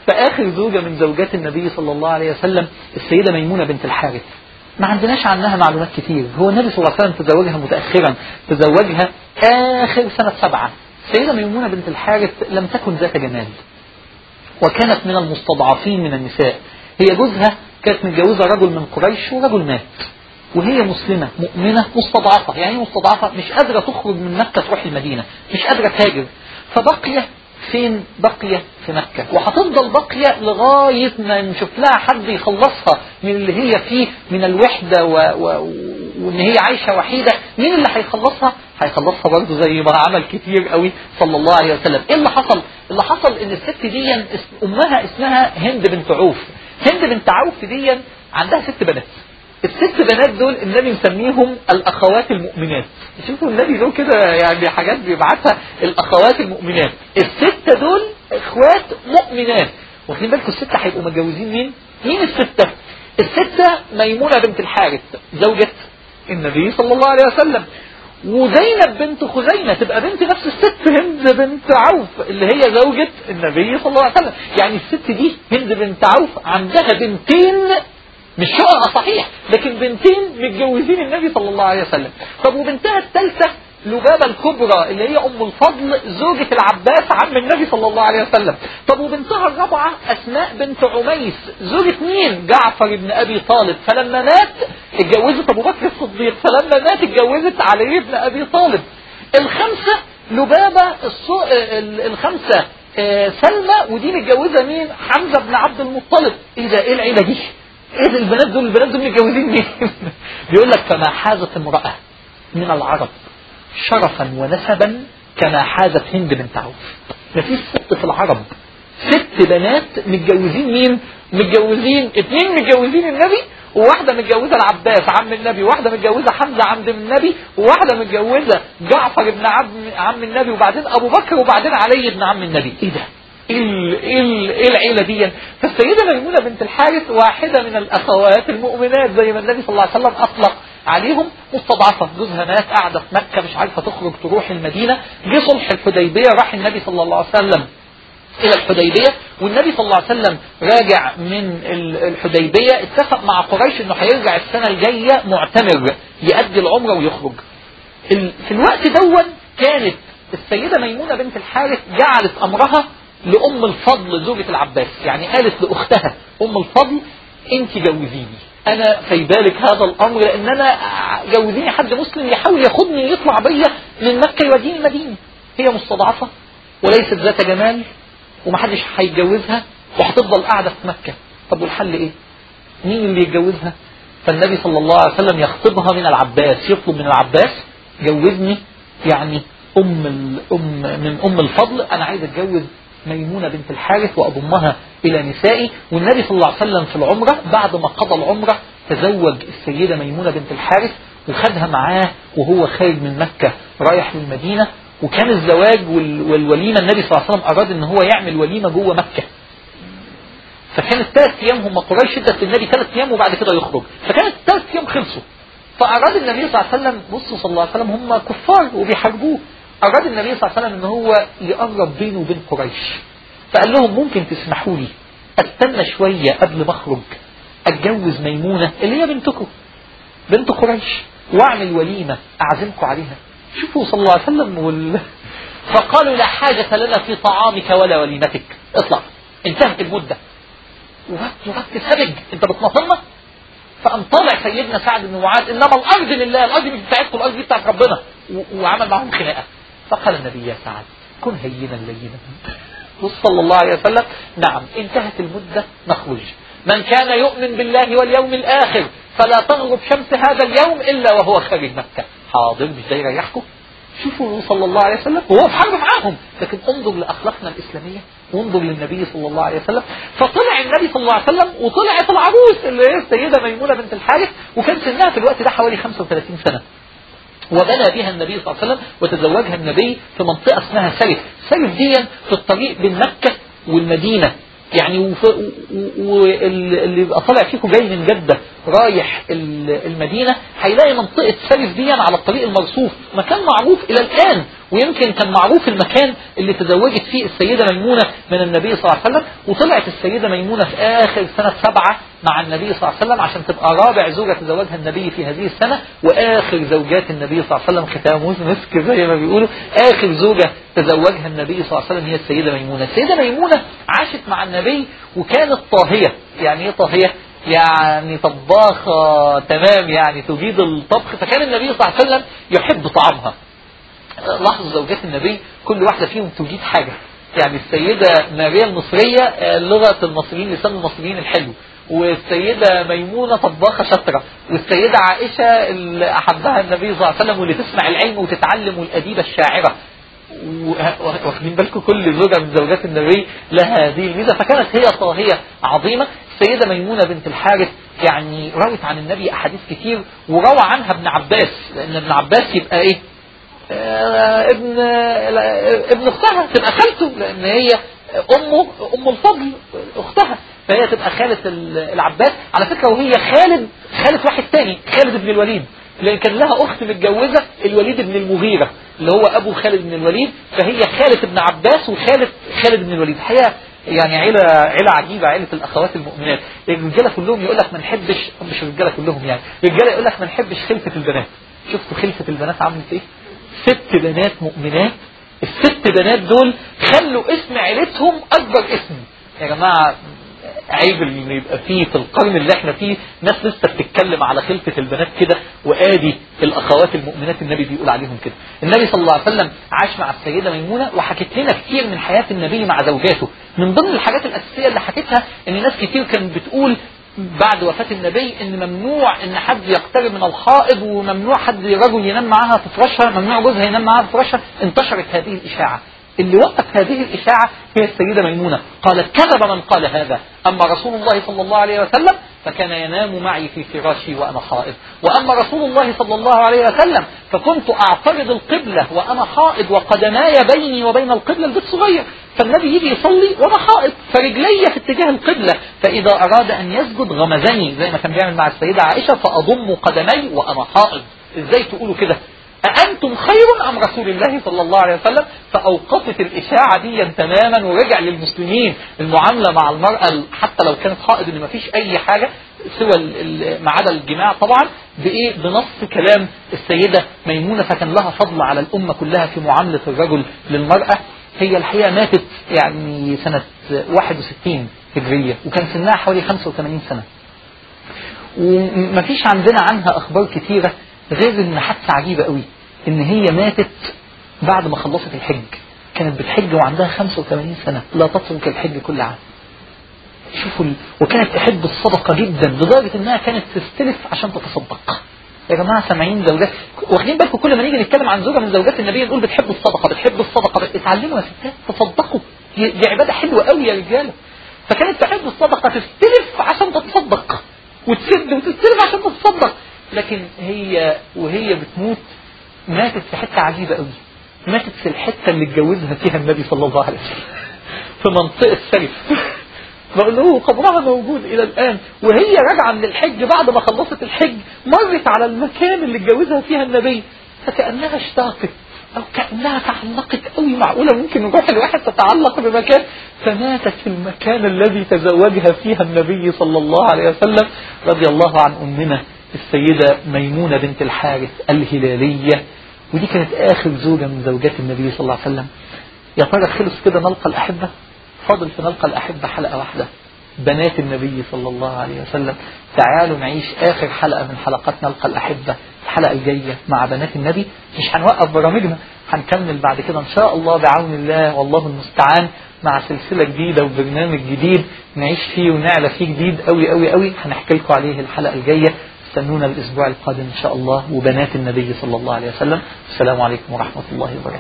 فآخر زوجة من زوجات النبي صلى الله عليه وسلم السيدة ميمونة بنت الحارث ما عندناش عنها معلومات كتير هو النبي صلى الله عليه وسلم تزوجها متأخرا تزوجها آخر سنة سبعة السيدة ميمونة بنت الحارث لم تكن ذات جمال وكانت من المستضعفين من النساء هي جوزها كانت متجوزة رجل من قريش ورجل مات وهي مسلمة مؤمنة مستضعفة يعني مستضعفة مش قادرة تخرج من مكة تروح المدينة مش قادرة تهاجر فبقية فين بقية في مكة وهتفضل باقية لغاية ما نشوف لها حد يخلصها من اللي هي فيه من الوحدة و... و... وان هي عايشة وحيدة مين اللي هيخلصها هيخلصها برضه زي ما عمل كتير قوي صلى الله عليه وسلم ايه اللي حصل اللي حصل ان الست دي امها اسمها هند بنت عوف هند بنت عوف دي عندها ست بنات الست بنات دول النبي مسميهم الاخوات المؤمنات شوفوا النبي له كده يعني حاجات بيبعتها الاخوات المؤمنات الستة دول اخوات مؤمنات واخدين بالكم الستة هيبقوا متجوزين مين مين الستة الستة ميمونة بنت الحارث زوجة النبي صلى الله عليه وسلم وزينب بنت خزيمة تبقى بنت نفس الست هند بنت عوف اللي هي زوجة النبي صلى الله عليه وسلم يعني الست دي هند بنت عوف عندها بنتين مش شقق صحيح لكن بنتين متجوزين النبي صلى الله عليه وسلم طب وبنتها الثالثة لبابة الكبرى اللي هي أم الفضل زوجة العباس عم النبي صلى الله عليه وسلم طب وبنتها الرابعة أسماء بنت عميس زوجة مين جعفر بن أبي طالب فلما مات اتجوزت أبو بكر الصديق فلما مات اتجوزت علي بن أبي طالب الخمسة لبابة الصو... الخمسة سلمى ودي متجوزة مين حمزة بن عبد المطلب ايه ده ايه العيلة دي ايه البنات دول البنات دول متجوزين مين بيقول لك فما حازت امرأة من العرب شرفا ونسبا كما حازت هند بنت عوف مفيش ست في العرب ست بنات متجوزين مين متجوزين اتنين متجوزين النبي وواحدة متجوزة العباس عم النبي وواحدة متجوزة حمزة عم النبي وواحدة متجوزة جعفر بن عم, عم النبي وبعدين أبو بكر وبعدين علي بن عم النبي ايه ده ايه ايه العيلة دي فالسيدة ميمونة بنت الحارث واحدة من الأخوات المؤمنات زي ما النبي صلى الله عليه وسلم أطلق عليهم مستضعفة جوزها مات قاعدة في مكة مش عارفة تخرج تروح المدينة جه صلح الحديبية راح النبي صلى الله عليه وسلم إلى الحديبية والنبي صلى الله عليه وسلم راجع من الحديبية اتفق مع قريش انه هيرجع السنة الجاية معتمر يؤدي العمرة ويخرج في الوقت دون كانت السيدة ميمونة بنت الحارث جعلت أمرها لأم الفضل زوجة العباس يعني قالت لأختها أم الفضل أنت جوزيني أنا في بالك هذا الأمر لأن أنا جوزيني حد مسلم يحاول ياخدني ويطلع بيا من مكة يوديني المدينة هي مستضعفة وليست ذات جمال ومحدش هيتجوزها وهتفضل قاعدة في مكة طب والحل إيه؟ مين اللي يتجوزها؟ فالنبي صلى الله عليه وسلم يخطبها من العباس يطلب من العباس جوزني يعني أم الأم من أم الفضل أنا عايز أتجوز ميمونة بنت الحارث وأضمها إلى نسائي والنبي صلى الله عليه وسلم في العمرة بعد ما قضى العمرة تزوج السيدة ميمونة بنت الحارث وخدها معاه وهو خارج من مكة رايح للمدينة وكان الزواج والوليمة النبي صلى الله عليه وسلم أراد أن هو يعمل وليمة جوه مكة فكانت ثلاث أيام هم قريش شدت النبي ثلاث أيام وبعد كده يخرج فكانت ثلاث أيام خلصوا فأراد النبي صلى الله عليه وسلم بصوا صلى الله عليه وسلم هم كفار وبيحاربوه أراد النبي صلى الله عليه وسلم أن هو يقرب بينه وبين قريش فقال لهم ممكن تسمحوا لي استنى شوية قبل ما اخرج اتجوز ميمونة اللي هي بنتكم بنت قريش واعمل وليمة اعزمكم عليها شوفوا صلى الله عليه وسلم وال... فقالوا لا حاجة لنا في طعامك ولا وليمتك اطلع انتهت المدة وقت السبج انت بتنظمنا فقام طالع سيدنا سعد بن معاذ انما الارض لله الارض مش بتاعتكم الارض دي بتاعت ربنا وعمل معاهم خناقه فقال النبي يا سعد كن هينا لينا صلى الله عليه وسلم نعم انتهت المدة نخرج من كان يؤمن بالله واليوم الآخر فلا تغرب شمس هذا اليوم إلا وهو خارج مكة حاضر مش ده يريحكم شوفوا صلى الله عليه وسلم وهو في حرب معاهم لكن انظر لأخلاقنا الإسلامية وانظر للنبي صلى الله عليه وسلم فطلع النبي صلى الله عليه وسلم وطلعت العروس اللي هي السيدة ميمونة بنت الحارث وكان سنها في الوقت ده حوالي 35 سنة وبنى بها النبي صلى الله عليه وسلم وتزوجها النبي في منطقة اسمها سرف سرف دي في الطريق بين مكة والمدينة يعني واللي يبقى طالع فيكم جاي من جدة رايح المدينة هيلاقي منطقة سرف دي على الطريق المرصوف مكان معروف إلى الآن ويمكن كان معروف المكان اللي تزوجت فيه السيدة ميمونة من النبي صلى الله عليه وسلم وطلعت السيدة ميمونة في آخر سنة سبعة مع النبي صلى الله عليه وسلم عشان تبقى رابع زوجة تزوجها النبي في هذه السنة وآخر زوجات النبي صلى الله عليه وسلم ختام مسك زي ما بيقولوا آخر زوجة تزوجها النبي صلى الله عليه وسلم هي السيدة ميمونة السيدة ميمونة عاشت مع النبي وكانت طاهية يعني ايه طاهية يعني طباخة تمام يعني تجيد الطبخ فكان النبي صلى الله عليه وسلم يحب طعامها لاحظوا زوجات النبي كل واحدة فيهم تجيد حاجة يعني السيدة ماريا المصرية آه، لغة المصريين لسان المصريين الحلو والسيدة ميمونة طباخة شاطرة والسيدة عائشة اللي أحبها النبي صلى الله عليه وسلم واللي تسمع العلم وتتعلم والأديبة الشاعرة و- واخدين بالكم كل زوجة من زوجات النبي لها هذه الميزة فكانت هي طاهية عظيمة السيدة ميمونة بنت الحارث يعني روت عن النبي أحاديث كتير وروى عنها ابن عباس لأن ابن عباس يبقى إيه آه، ابن آه، ابن اختها تبقى خالته لان هي امه ام الفضل اختها فهي تبقى خالة ال- العباس على فكرة وهي خالد خالة واحد تاني خالد بن الوليد لان كان لها اخت متجوزة الوليد بن المغيرة اللي هو ابو خالد بن الوليد فهي خالة ابن عباس وخالة خالد بن الوليد الحقيقة يعني عيلة عيلة عجيبة عيلة الأخوات المؤمنات الرجالة كلهم يقول لك ما نحبش مش الرجالة كلهم يعني الرجالة يقول لك ما نحبش خلفة البنات شفتوا خلفة البنات عملت ايه ست بنات مؤمنات الست بنات دول خلوا اسم عيلتهم اكبر اسم يا جماعه عيب اللي يبقى فيه في القرن اللي احنا فيه ناس لسه بتتكلم على خلفة البنات كده وادي الاخوات المؤمنات النبي بيقول عليهم كده النبي صلى الله عليه وسلم عاش مع السيدة ميمونة وحكت لنا كتير من حياة النبي مع زوجاته من ضمن الحاجات الاساسية اللي حكتها ان ناس كتير كانت بتقول بعد وفاة النبي ان ممنوع ان حد يقترب من الحائض وممنوع حد رجل ينام معاها في فراشها ممنوع جوزها ينام معاها في فراشها انتشرت هذه الاشاعة اللي وقف هذه الإشاعة هي السيدة ميمونة قالت كذب من قال هذا أما رسول الله صلى الله عليه وسلم فكان ينام معي في فراشي وأنا حائض وأما رسول الله صلى الله عليه وسلم فكنت أعترض القبلة وأنا حائض وقدماي بيني وبين القبلة البيت صغير فالنبي يجي يصلي وأنا حائض فرجلي في اتجاه القبلة فإذا أراد أن يسجد غمزني زي ما كان بيعمل مع السيدة عائشة فأضم قدمي وأنا حائض إزاي تقولوا كده أأنتم خير أم رسول الله صلى الله عليه وسلم فأوقفت الإشاعة دي تماما ورجع للمسلمين المعاملة مع المرأة حتى لو كانت حائض إن مفيش أي حاجة سوى ال- ال- ما عدا الجماع طبعا بإيه بنص كلام السيدة ميمونة فكان لها فضل على الأمة كلها في معاملة الرجل للمرأة هي الحقيقة ماتت يعني سنة 61 هجرية وكان سنها حوالي 85 سنة ومفيش عندنا عنها اخبار كتيرة غير ان حادثة عجيبة قوي ان هي ماتت بعد ما خلصت الحج كانت بتحج وعندها 85 سنة لا تترك الحج كل عام شوفوا ال... وكانت تحب الصدقة جدا لدرجة انها كانت تستلف عشان تتصدق يا جماعة سامعين زوجات واخدين بالكم كل ما نيجي نتكلم عن زوجة من زوجات النبي نقول بتحب الصدقة بتحب الصدقة اتعلموا يا ستات تصدقوا دي دي عبادة حلوة قوي يا رجالة فكانت تحب الصدقة تستلف عشان تتصدق وتسد وتستلف عشان تتصدق لكن هي وهي بتموت ماتت في حتة عجيبة قوي ماتت في الحتة اللي اتجوزها فيها النبي صلى الله عليه وسلم في منطقة سرف بقول له قبرها موجود الى الان وهي راجعه من الحج بعد ما خلصت الحج مرت على المكان اللي اتجوزها فيها النبي فكانها اشتاقت او كانها تعلقت قوي معقوله ممكن روح الواحد تتعلق بمكان فماتت في المكان الذي تزوجها فيها النبي صلى الله عليه وسلم رضي الله عن امنا السيده ميمونه بنت الحارث الهلاليه ودي كانت اخر زوجه من زوجات النبي صلى الله عليه وسلم يا ترى خلص كده نلقى الاحبه فاضل في نلقى الأحبة حلقة واحدة بنات النبي صلى الله عليه وسلم تعالوا نعيش آخر حلقة من حلقات نلقى الأحبة الحلقة الجاية مع بنات النبي مش هنوقف برامجنا هنكمل بعد كده إن شاء الله بعون الله والله المستعان مع سلسلة جديدة وبرنامج جديد نعيش فيه ونعلى فيه جديد قوي قوي قوي هنحكي لكم عليه الحلقة الجاية استنونا الأسبوع القادم إن شاء الله وبنات النبي صلى الله عليه وسلم السلام عليكم ورحمة الله وبركاته